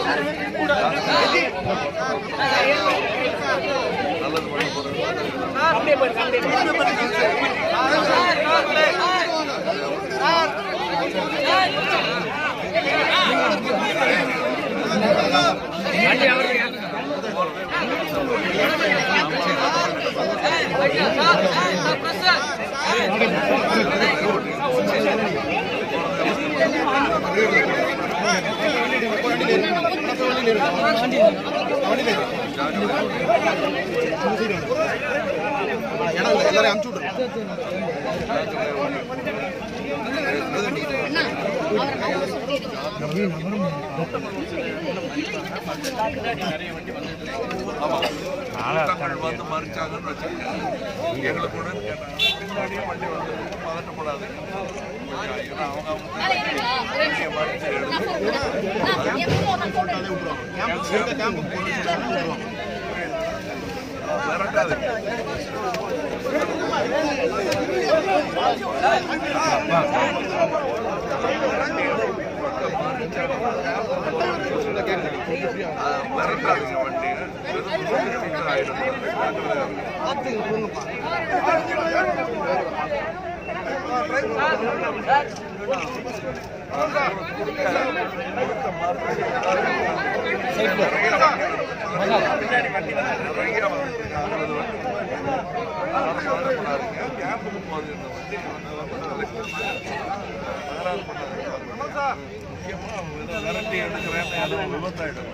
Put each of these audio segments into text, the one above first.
நல்லது பண்ண போறேன் எல்லாரையும் அனுப்பிச்சு விட்ருங்க ஆமா கூட்டங்கள் வந்து மறிச்சாங்கன்னு வச்சுக்கோங்க எங்களுக்கு கூட கேட்டாங்க பின்னாடியே வண்டி வந்து பதட்டப்படாது கொஞ்சம் ஏன்னா அவங்க அவங்க வண்டியை மறிச்சு மிரட்டாது மிரட்டாதுங்க வண்டி வெறும் ஆயிடும் கேம்புக்கு போகுது இந்த வண்டி தகராறு பண்ணாது முக்கியமாக விரட்டி எடுக்கிறேன் எதுவும் விபத்தாயிடும்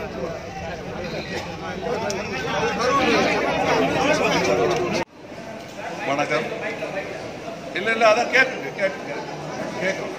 வணக்கம் இல்ல இல்ல அதான் கேட்குங்க கேட்குங்க கேட்கும்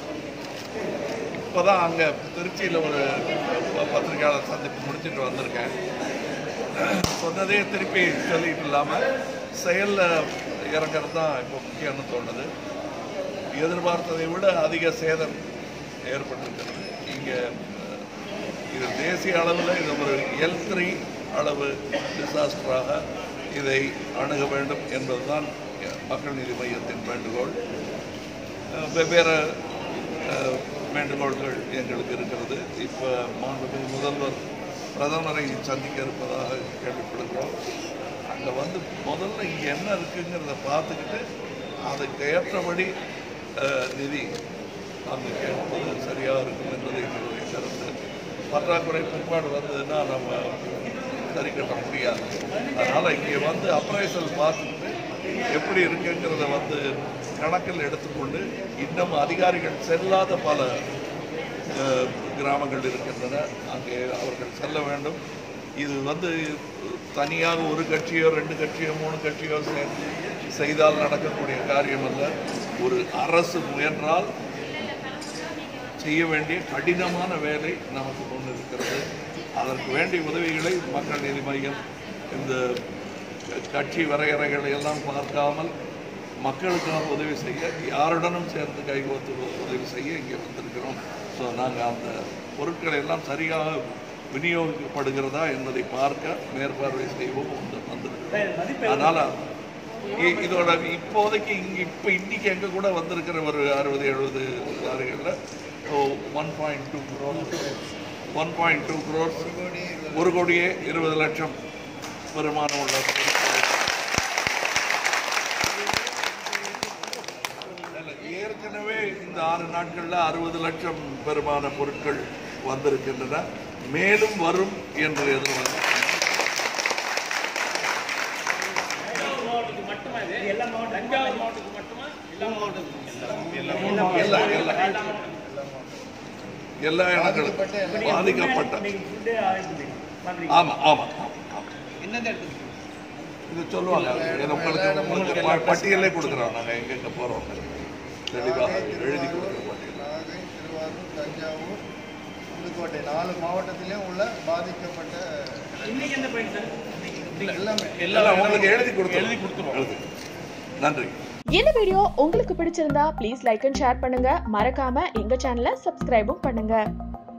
இப்போதான் அங்கே திருச்சியில் ஒரு பத்திரிகையாளர் சந்திப்பு முடிச்சுட்டு வந்திருக்கேன் சொன்னதே திருப்பி சொல்லிட்டு இல்லாமல் செயலில் இறங்குறது தான் இப்போ முக்கியம்னு தோணுது எதிர்பார்த்ததை விட அதிக சேதம் ஏற்பட்டிருக்கிறது இங்கே இது தேசிய அளவில் இது ஒரு எல் த்ரீ அளவு டிசாஸ்டராக இதை அணுக வேண்டும் என்பதுதான் மக்கள் நீதி மையத்தின் வேண்டுகோள் அஹ் வெவ்வேறு அஹ், வேண்டுகோள்கள் எங்களுக்கு இருக்கிறது இப்போ மாண்புமிகு முதல்வர் பிரதமரை சந்திக்க இருப்பதாக கேள்விப்படுகிறோம் அங்கே வந்து முதல்ல இங்கே என்ன இருக்குங்கிறத பார்த்துக்கிட்டு அதுக்கு ஏற்றபடி அஹ், நிதி அங்கே கேட்பது சரியாக இருக்கும் என்பது எங்களுடைய கருத்து பற்றாக்குறை பிற்பாடு வந்ததுன்னா நம்ம சரி கட்ட முடியாது அதனால் இங்கே வந்து அப்ரைசல் பார்த்துக்கிட்டு எப்படி இருக்குங்கிறத வந்து கணக்கில் எடுத்துக்கொண்டு இன்னும் அதிகாரிகள் செல்லாத பல அஹ், கிராமங்கள் இருக்கின்றன அங்கே அவர்கள் செல்ல வேண்டும் இது வந்து தனியாக ஒரு கட்சியோ ரெண்டு கட்சியோ மூணு கட்சியோ சேர்ந்து செய்தால் நடக்கக்கூடிய காரியம் அல்ல ஒரு அரசு முயன்றால் செய்ய வேண்டிய கடினமான வேலை நமக்கு முன் இருக்கிறது அதற்கு வேண்டிய உதவிகளை மக்கள் நீதி மையம் இந்த கட்சி வரையறைகளை எல்லாம் பார்க்காமல் மக்களுக்காக உதவி செய்ய யாருடனும் சேர்ந்து கைகோத்து உதவி செய்ய இங்கே வந்திருக்கிறோம் ஸோ நாங்கள் அந்த பொருட்களை எல்லாம் சரியாக விநியோகிக்கப்படுகிறதா என்பதை பார்க்க மேற்பார்வை செய்வோம் வந்து வந்திருக்கிறோம் அதனால் இ- இதோட இப்போதைக்கு இங்கே இப்போ இன்னைக்கு எங்கே கூட வந்திருக்கிற ஒரு அறுபது எழுபது லாரிகளில் one point two crores one point two crores ஒரு கோடியே இருபது லட்சம் வருமானம் உள்ள பொருட்கள். இல்ல, ஏற்கனவே இந்த ஆறு நாட்களில் அறுபது லட்சம் பெருமான பொருட்கள் வந்திருக்கின்றன மேலும் வரும் என்று எதிர்பார்க்கிறேன் எல்லா எல்லா எல்லா இடங்களும் பாதிக்கப்பட்ட ஆமா ஆமா ஆமா. இது சொல்லுவாங்க இது உங்களுக்கு உங்களுக்கு ப- பட்டியலே கொடுக்குறோம் நாங்கள் எங்கெங்க போகிறோம் தெளிவாக எழுதி கொடுக்குற பட்டியல் நாகை திருவாரூர் தஞ்சாவூர் புதுக்கோட்டை நாலு மாவட்டத்திலையும் உள்ள பாதிக்கப்பட்ட எல்லாமே எல்லாம் உங்களுக்கு எழுதி கொடுத்து எழுதி கொடுத்துருவோம் நன்றி இந்த வீடியோ உங்களுக்கு பிடிச்சிருந்தா ப்ளீஸ் லைக் அண்ட் ஷேர் பண்ணுங்க மறக்காம எங்க சேனலை சப்ஸ்கிரைபும் பண்ணுங்க